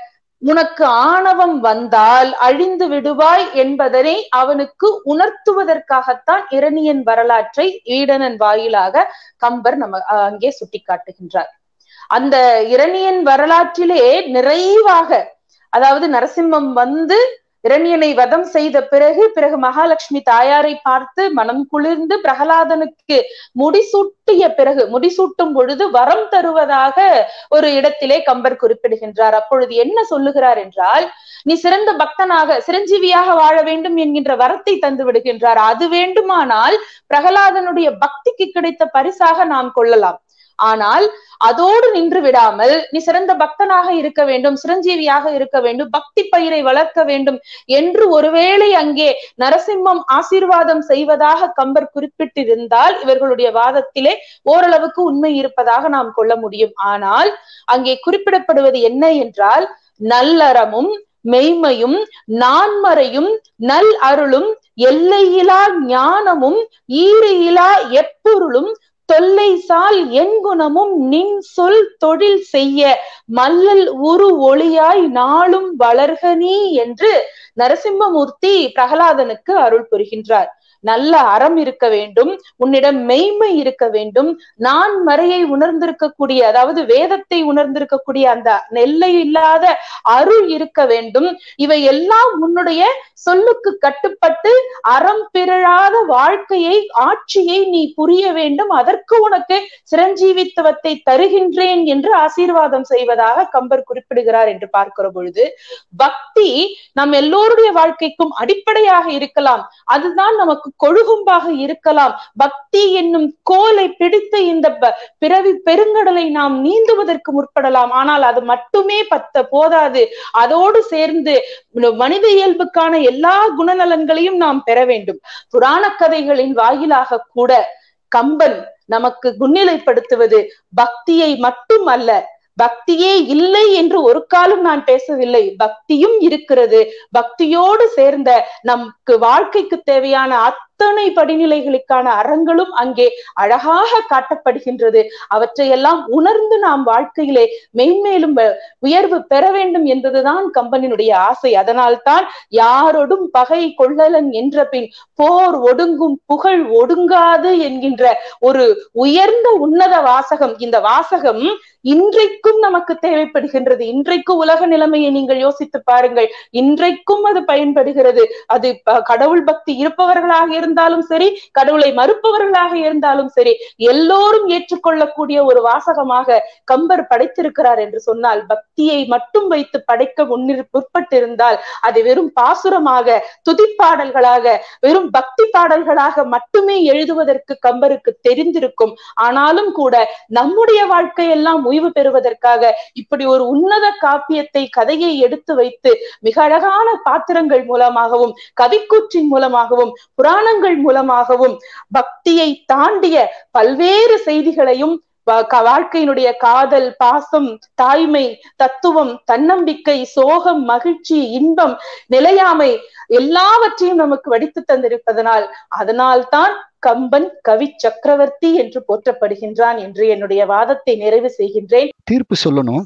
Speaker 4: உனக்கு ஆணவம் வந்தால் அழிந்து விடுவாய் என்பதனை அவனுக்கு உணர்த்துவதற்காகத்தான் இரணியன் வரலாற்றை ஈடனன் வாயிலாக கம்பர் நம்ம அங்கே சுட்டிக்காட்டுகின்றார் அந்த இரணியன் வரலாற்றிலே நிறைவாக அதாவது நரசிம்மம் வந்து இரணியனை வதம் செய்த பிறகு பிறகு மகாலட்சுமி தாயாரை பார்த்து மனம் குளிர்ந்து பிரகலாதனுக்கு முடிசூட்டிய பிறகு முடிசூட்டும் பொழுது வரம் தருவதாக ஒரு இடத்திலே கம்பர் குறிப்பிடுகின்றார் அப்பொழுது என்ன சொல்லுகிறார் என்றால் நீ சிறந்த பக்தனாக சிரஞ்சீவியாக வாழ வேண்டும் என்கின்ற வரத்தை தந்து விடுகின்றார் அது வேண்டுமானால் பிரகலாதனுடைய பக்திக்கு கிடைத்த பரிசாக நாம் கொள்ளலாம் ஆனால் அதோடு நின்று விடாமல் நீ சிறந்த பக்தனாக இருக்க வேண்டும் சிரஞ்சீவியாக இருக்க வேண்டும் பக்தி பயிரை வளர்க்க வேண்டும் என்று ஒருவேளை அங்கே நரசிம்மம் ஆசீர்வாதம் செய்வதாக கம்பர் குறிப்பிட்டிருந்தால் இவர்களுடைய வாதத்திலே ஓரளவுக்கு உண்மை இருப்பதாக நாம் கொள்ள முடியும் ஆனால் அங்கே குறிப்பிடப்படுவது என்ன என்றால் நல்லறமும் மெய்மையும் நான்மறையும் நல் அருளும் எல்லையிலா ஞானமும் ஈறு இலா எப்பொருளும் தொல்லை சால் என் குணமும் நின் சொல் தொழில் செய்ய மல்லல் உரு ஒளியாய் நாளும் வளர்க நீ என்று நரசிம்மமூர்த்தி பிரகலாதனுக்கு அருள் புரிகின்றார் நல்ல அறம் இருக்க வேண்டும் உன்னிடம் மெய்மை இருக்க வேண்டும் நான் மறையை உணர்ந்திருக்கக்கூடிய அதாவது வேதத்தை உணர்ந்திருக்கக்கூடிய அந்த நெல்லை இல்லாத அருள் இருக்க வேண்டும் இவை எல்லாம் உன்னுடைய சொல்லுக்கு கட்டுப்பட்டு அறம் பிறழாத வாழ்க்கையை ஆட்சியை நீ புரிய வேண்டும் அதற்கு உனக்கு சிரஞ்சீவித்துவத்தை தருகின்றேன் என்று ஆசீர்வாதம் செய்வதாக கம்பர் குறிப்பிடுகிறார் என்று பார்க்கிற பொழுது பக்தி நம் எல்லோருடைய வாழ்க்கைக்கும் அடிப்படையாக இருக்கலாம் அதுதான் நமக்கு கொழுகும்பாக இருக்கலாம் பக்தி என்னும் கோலை பிடித்த இந்த பிறவி பெருங்கடலை நாம் நீந்துவதற்கு முற்படலாம் ஆனால் அது மட்டுமே பத்த போதாது அதோடு சேர்ந்து மனித இயல்புக்கான எல்லா குணநலன்களையும் நாம் பெற வேண்டும் புராண கதைகளின் வாயிலாக கூட கம்பன் நமக்கு முன்னிலைப்படுத்துவது பக்தியை மட்டும் அல்ல பக்தியே இல்லை என்று ஒரு காலம் நான் பேசவில்லை பக்தியும் இருக்கிறது பக்தியோடு சேர்ந்த நமக்கு வாழ்க்கைக்கு தேவையான அத்தனை படிநிலைகளுக்கான அறங்களும் அங்கே அழகாக காட்டப்படுகின்றது அவற்றையெல்லாம் உணர்ந்து நாம் வாழ்க்கையிலே மென்மேலும் உயர்வு பெற வேண்டும் என்பதுதான் கம்பனினுடைய ஆசை அதனால்தான் யாரோடும் பகை கொள்ளலன் என்ற பின் போர் ஒடுங்கும் புகழ் ஒடுங்காது என்கின்ற ஒரு உயர்ந்த உன்னத வாசகம் இந்த வாசகம் இன்றைக்கும் நமக்கு தேவைப்படுகின்றது இன்றைக்கு உலக நிலைமையை நீங்கள் யோசித்து பாருங்கள் இன்றைக்கும் அது பயன்படுகிறது அது கடவுள் பக்தி இருப்பவர்களாக இருந்தாலும் சரி கடவுளை மறுப்பவர்களாக இருந்தாலும் சரி எல்லோரும் ஏற்றுக்கொள்ளக்கூடிய ஒரு வாசகமாக கம்பர் படைத்திருக்கிறார் என்று சொன்னால் பக்தியை மட்டும் வைத்து படைக்க முன்னிரு முற்பட்டிருந்தால் அது வெறும் பாசுரமாக துதிப்பாடல்களாக வெறும் பக்தி பாடல்களாக மட்டுமே எழுதுவதற்கு கம்பருக்கு தெரிந்திருக்கும் ஆனாலும் கூட நம்முடைய வாழ்க்கையெல்லாம் ஓய்வு பெறுவதற்காக இப்படி ஒரு உன்னத காப்பியத்தை கதையை எடுத்து வைத்து மிக அழகான பாத்திரங்கள் மூலமாகவும் கவிக்கூற்றின் மூலமாகவும் புராணங்கள் மூலமாகவும் பக்தியை தாண்டிய பல்வேறு செய்திகளையும் வாழ்க்கையினுடைய காதல் பாசம் தாய்மை தத்துவம் தன்னம்பிக்கை சோகம் மகிழ்ச்சி இன்பம் நிலையாமை எல்லாவற்றையும் நமக்கு வடித்து தந்திருப்பதனால் அதனால்தான் கம்பன் கவி சக்கரவர்த்தி என்று போற்றப்படுகின்றான் என்று என்னுடைய வாதத்தை நிறைவு செய்கின்றேன்
Speaker 2: தீர்ப்பு சொல்லணும்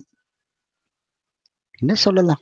Speaker 2: என்ன சொல்லலாம்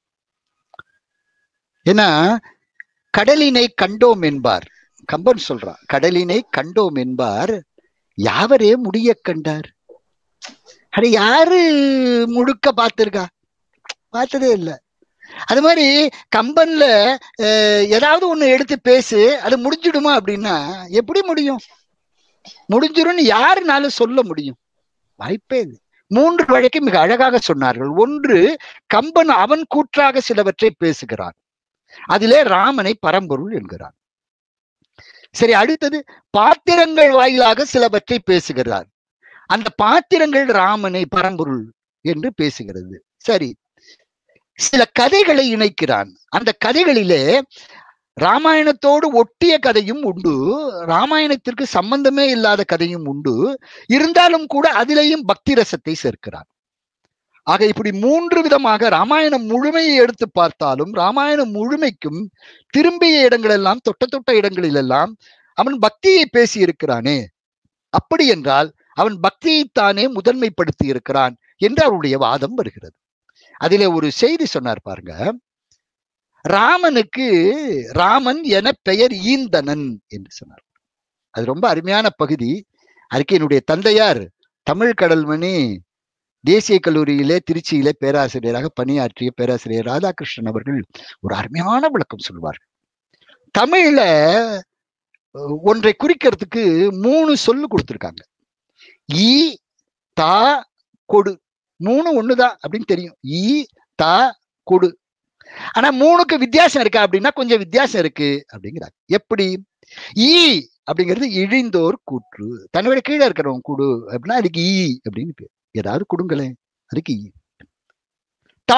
Speaker 2: ஏன்னா கடலினை கண்டோம் என்பார் கம்பன் சொல்றான் கடலினை கண்டோம் என்பார் யாவரே முடிய கண்டார் அட யாரு முழுக்க பார்த்திருக்கா பார்த்ததே இல்லை அது மாதிரி கம்பன்ல ஏதாவது ஒண்ணு எடுத்து பேசு அது முடிஞ்சிடுமா அப்படின்னா எப்படி முடியும் முடிஞ்சிடும்னு யாருனாலும் சொல்ல முடியும் வாய்ப்பே இல்லை மூன்று வழக்கை மிக அழகாக சொன்னார்கள் ஒன்று கம்பன் அவன் கூற்றாக சிலவற்றை பேசுகிறான் அதிலே ராமனை பரம்பொருள் என்கிறான் சரி அடுத்தது பாத்திரங்கள் வாயிலாக சிலவற்றை பேசுகிறார் அந்த பாத்திரங்கள் ராமனை பரம்பொருள் என்று பேசுகிறது சரி சில கதைகளை இணைக்கிறான் அந்த கதைகளிலே ராமாயணத்தோடு ஒட்டிய கதையும் உண்டு ராமாயணத்திற்கு சம்பந்தமே இல்லாத கதையும் உண்டு இருந்தாலும் கூட அதிலேயும் பக்தி ரசத்தை சேர்க்கிறார் ஆக இப்படி மூன்று விதமாக ராமாயணம் முழுமையை எடுத்து பார்த்தாலும் ராமாயணம் முழுமைக்கும் திரும்பிய இடங்களெல்லாம் தொட்ட தொட்ட இடங்களிலெல்லாம் அவன் பக்தியை பேசி இருக்கிறானே அப்படி என்றால் அவன் பக்தியைத்தானே முதன்மைப்படுத்தி இருக்கிறான் என்று அவருடைய வாதம் வருகிறது அதிலே ஒரு செய்தி சொன்னார் பாருங்க ராமனுக்கு ராமன் என பெயர் ஈந்தனன் என்று சொன்னார் அது ரொம்ப அருமையான பகுதி அதுக்கு என்னுடைய தந்தையார் தமிழ் கடல்மணி தேசிய கல்லூரியிலே திருச்சியிலே பேராசிரியராக பணியாற்றிய பேராசிரியர் ராதாகிருஷ்ணன் அவர்கள் ஒரு அருமையான விளக்கம் சொல்வார்கள் தமிழ்ல அஹ், ஒன்றை குறிக்கிறதுக்கு மூணு சொல்லு கொடுத்திருக்காங்க ஈ தா கொடு மூணு ஒண்ணுதான் அப்படின்னு தெரியும் ஈ தா கொடு ஆனா மூணுக்கு வித்தியாசம் இருக்கா அப்படின்னா கொஞ்சம் வித்தியாசம் இருக்கு அப்படிங்கிறாங்க எப்படி ஈ அப்படிங்கிறது இழிந்தோர் கூற்று தன்னை கீழே இருக்கிறவங்க கூடு அப்படின்னா அதுக்கு ஈ அப்படின்னு பேர் ஏதாவது கொடுங்களேன் அதுக்கு ஈ தா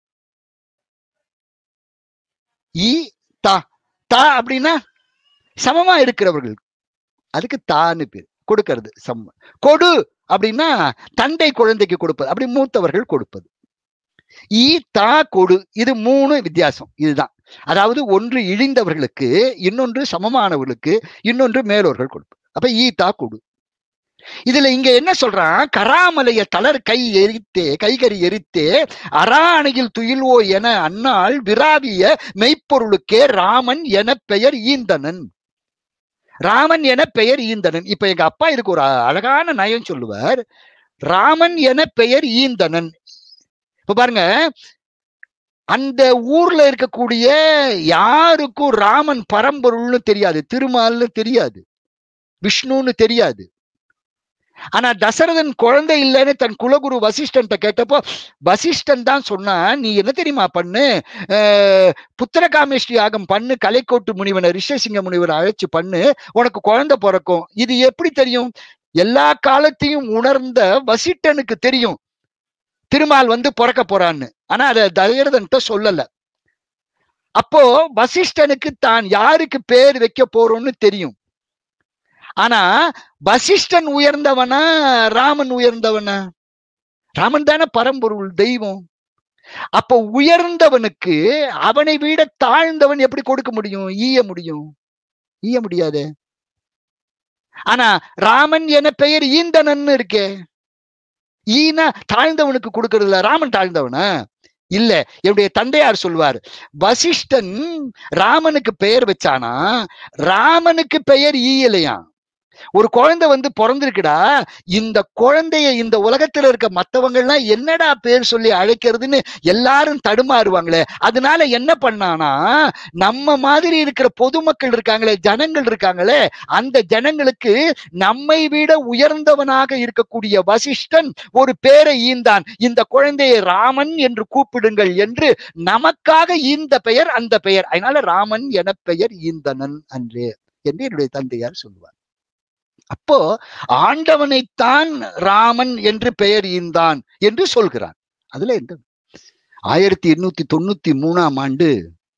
Speaker 2: ஈ தா தா அப்படின்னா சமமா இருக்கிறவர்கள் அதுக்கு தான்னு பேர் கொடுக்கிறது சம கொடு அப்படின்னா தந்தை குழந்தைக்கு கொடுப்பது அப்படி மூத்தவர்கள் கொடுப்பது ஈ தா கொடு இது மூணு வித்தியாசம் இதுதான் அதாவது ஒன்று இழிந்தவர்களுக்கு இன்னொன்று சமமானவர்களுக்கு இன்னொன்று மேலோர்கள் கொடுப்பது அப்ப ஈ தா கொடு இதுல இங்க என்ன சொல்றான் கராமலைய தளர் கை எரித்தே கைகறி எரித்தே அராணையில் துயில்வோ என அன்னாள் விராவிய மெய்ப்பொருளுக்கே ராமன் என பெயர் ஈந்தனன் ராமன் என பெயர் ஈந்தனன் இப்ப எங்க அப்பா இதுக்கு ஒரு அ- அழகான நயம் சொல்லுவார் ராமன் என பெயர் ஈந்தனன் இப்ப பாருங்க அந்த ஊர்ல இருக்கக்கூடிய யாருக்கும் ராமன் பரம்பொருள்னு தெரியாது திருமால்னு தெரியாது விஷ்ணுன்னு தெரியாது ஆனா தசரதன் குழந்தை இல்லைன்னு தன் குலகுரு வசிஷ்டன் கேட்டப்போ வசிஷ்டன் தான் சொன்னா நீ என்ன தெரியுமா பண்ணு அஹ், புத்திரகாமேஷ்டி யாகம் பண்ணு கலைக்கோட்டு முனிவனை ரிஷசிங்க முனிவரை அழைச்சு பண்ணு உனக்கு குழந்தை பிறக்கும் இது எப்படி தெரியும் எல்லா காலத்தையும் உணர்ந்த வசிஷ்டனுக்கு தெரியும் திருமால் வந்து பிறக்க போறான்னு ஆனா அதை தசரதன்ட்ட சொல்லல அப்போ வசிஷ்டனுக்கு தான் யாருக்கு பேர் வைக்க போறோம்னு தெரியும் ஆனா வசிஷ்டன் உயர்ந்தவனா ராமன் உயர்ந்தவனா ராமன் தானே பரம்பொருள் தெய்வம் அப்போ உயர்ந்தவனுக்கு அவனை விட தாழ்ந்தவன் எப்படி கொடுக்க முடியும் ஈய முடியும் ஈய முடியாதே ஆனா ராமன் என பெயர் ஈந்தனன்னு இருக்கே ஈனா தாழ்ந்தவனுக்கு கொடுக்கறதுல ராமன் தாழ்ந்தவனா இல்ல என்னுடைய தந்தையார் சொல்வார் வசிஷ்டன் ராமனுக்கு பெயர் வச்சானா ராமனுக்கு பெயர் ஈயலையா ஒரு குழந்தை வந்து பிறந்திருக்குடா இந்த குழந்தைய இந்த உலகத்துல இருக்க மத்தவங்க எல்லாம் என்னடா பேர் சொல்லி அழைக்கிறதுன்னு எல்லாரும் தடுமாறுவாங்களே அதனால என்ன பண்ணானா நம்ம மாதிரி இருக்கிற பொதுமக்கள் இருக்காங்களே ஜனங்கள் இருக்காங்களே அந்த ஜனங்களுக்கு நம்மை விட உயர்ந்தவனாக இருக்கக்கூடிய வசிஷ்டன் ஒரு பேரை ஈந்தான் இந்த குழந்தையை ராமன் என்று கூப்பிடுங்கள் என்று நமக்காக ஈந்த பெயர் அந்த பெயர் அதனால ராமன் என பெயர் ஈந்தனன் அன்று என்று என்னுடைய தந்தையார் சொல்லுவார் அப்போ ஆண்டவனைத்தான் ராமன் என்று பெயர் ஈந்தான் என்று சொல்கிறான் அதுல என்ன ஆயிரத்தி எண்ணூத்தி தொண்ணூத்தி மூணாம் ஆண்டு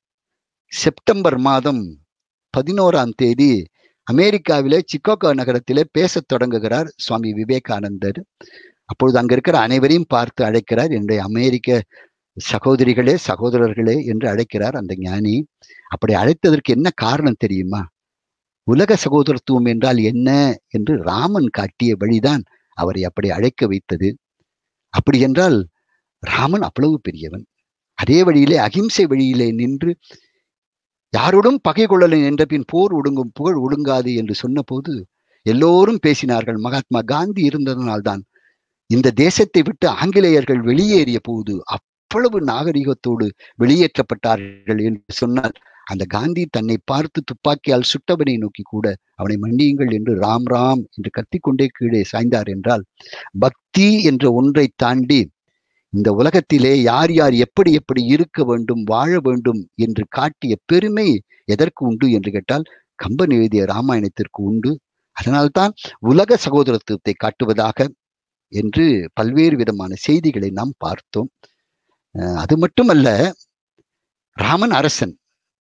Speaker 2: செப்டம்பர் மாதம் பதினோராம் தேதி அமெரிக்காவிலே சிக்காகோ நகரத்திலே பேசத் தொடங்குகிறார் சுவாமி விவேகானந்தர் அப்பொழுது அங்க இருக்கிற அனைவரையும் பார்த்து அழைக்கிறார் என்னுடைய அமெரிக்க சகோதரிகளே சகோதரர்களே என்று அழைக்கிறார் அந்த ஞானி அப்படி அழைத்ததற்கு என்ன காரணம் தெரியுமா உலக சகோதரத்துவம் என்றால் என்ன என்று ராமன் காட்டிய வழிதான் அவரை அப்படி அழைக்க வைத்தது அப்படி என்றால் ராமன் அவ்வளவு பெரியவன் அதே வழியிலே அகிம்சை வழியிலே நின்று யாரோடும் பகை கொள்ளலை என்ற பின் போர் ஒடுங்கும் புகழ் ஒடுங்காது என்று சொன்னபோது எல்லோரும் பேசினார்கள் மகாத்மா காந்தி இருந்ததனால்தான் இந்த தேசத்தை விட்டு ஆங்கிலேயர்கள் வெளியேறிய போது அவ்வளவு நாகரிகத்தோடு வெளியேற்றப்பட்டார்கள் என்று சொன்னால் அந்த காந்தி தன்னை பார்த்து துப்பாக்கியால் சுட்டவனை நோக்கி கூட அவனை மன்னியுங்கள் என்று ராம் ராம் என்று கத்திக்கொண்டே கீழே சாய்ந்தார் என்றால் பக்தி என்ற ஒன்றை தாண்டி இந்த உலகத்திலே யார் யார் எப்படி எப்படி இருக்க வேண்டும் வாழ வேண்டும் என்று காட்டிய பெருமை எதற்கு உண்டு என்று கேட்டால் கம்பன் எழுதிய ராமாயணத்திற்கு உண்டு அதனால்தான் உலக சகோதரத்துவத்தை காட்டுவதாக என்று பல்வேறு விதமான செய்திகளை நாம் பார்த்தோம் அஹ் அது மட்டுமல்ல ராமன் அரசன்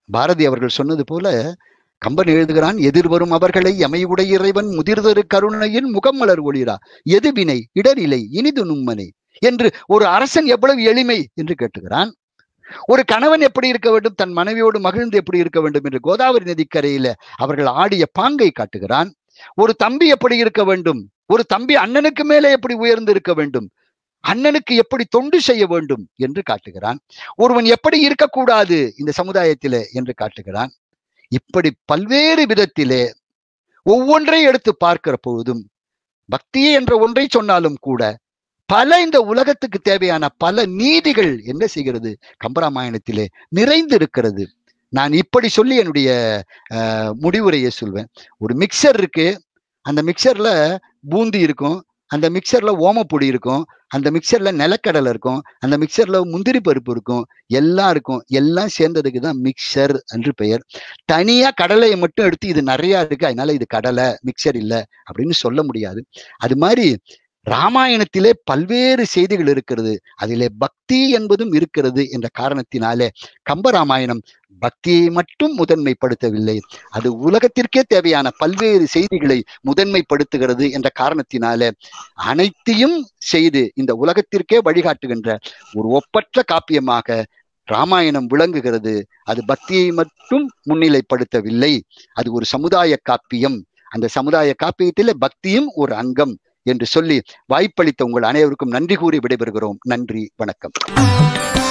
Speaker 2: பாரதி அவர்கள் சொன்னது போல கம்பன் எழுதுகிறான் எதிர்வரும் அவர்களை எமையுடைய இறைவன் முதிர்தரு கருணையின் முகமலர் ஒளிரா எது வினை இடரிலை இனிது நும்மனை என்று ஒரு அரசன் எவ்வளவு எளிமை என்று கேட்டுகிறான் ஒரு கணவன் எப்படி இருக்க வேண்டும் தன் மனைவியோடு மகிழ்ந்து எப்படி இருக்க வேண்டும் என்று கோதாவரி நதிக்கரையில அவர்கள் ஆடிய பாங்கை காட்டுகிறான் ஒரு தம்பி எப்படி இருக்க வேண்டும் ஒரு தம்பி அண்ணனுக்கு மேலே எப்படி உயர்ந்து இருக்க வேண்டும் அண்ணனுக்கு எப்படி தொண்டு செய்ய வேண்டும் என்று காட்டுகிறான் ஒருவன் எப்படி இருக்கக்கூடாது இந்த சமுதாயத்திலே என்று காட்டுகிறான் இப்படி பல்வேறு விதத்திலே ஒவ்வொன்றை எடுத்து பார்க்கிற பொழுதும் பக்தி என்ற ஒன்றை சொன்னாலும் கூட பல இந்த உலகத்துக்கு தேவையான பல நீதிகள் என்ன செய்கிறது கம்பராமாயணத்திலே நிறைந்திருக்கிறது நான் இப்படி சொல்லி என்னுடைய அஹ், முடிவுரையை சொல்வேன் ஒரு மிக்சர் இருக்கு அந்த மிக்சர்ல பூந்தி இருக்கும் அந்த மிக்சர்ல ஓமப்பொடி இருக்கும் அந்த மிக்சர்ல நிலக்கடலை இருக்கும் அந்த மிக்சர்ல முந்திரி பருப்பு இருக்கும் எல்லாம் இருக்கும் எல்லாம் சேர்ந்ததுக்கு தான் மிக்சர் என்று பெயர் தனியா கடலையை மட்டும் எடுத்து இது நிறைய இருக்கு அதனால இது கடலை மிக்சர் இல்லை அப்படின்னு சொல்ல முடியாது அது மாதிரி ராமாயணத்திலே பல்வேறு செய்திகள் இருக்கிறது அதிலே பக்தி என்பதும் இருக்கிறது என்ற காரணத்தினாலே கம்பராமாயணம் பக்தியை மட்டும் முதன்மைப்படுத்தவில்லை அது உலகத்திற்கே தேவையான பல்வேறு செய்திகளை முதன்மைப்படுத்துகிறது என்ற காரணத்தினாலே அனைத்தையும் செய்து இந்த உலகத்திற்கே வழிகாட்டுகின்ற ஒரு ஒப்பற்ற காப்பியமாக ராமாயணம் விளங்குகிறது அது பக்தியை மட்டும் முன்னிலைப்படுத்தவில்லை அது ஒரு சமுதாய காப்பியம் அந்த சமுதாய காப்பியத்திலே பக்தியும் ஒரு அங்கம் என்று சொல்லி வாய்ப்பளித்த உங்கள் அனைவருக்கும் நன்றி கூறி விடைபெறுகிறோம் நன்றி வணக்கம்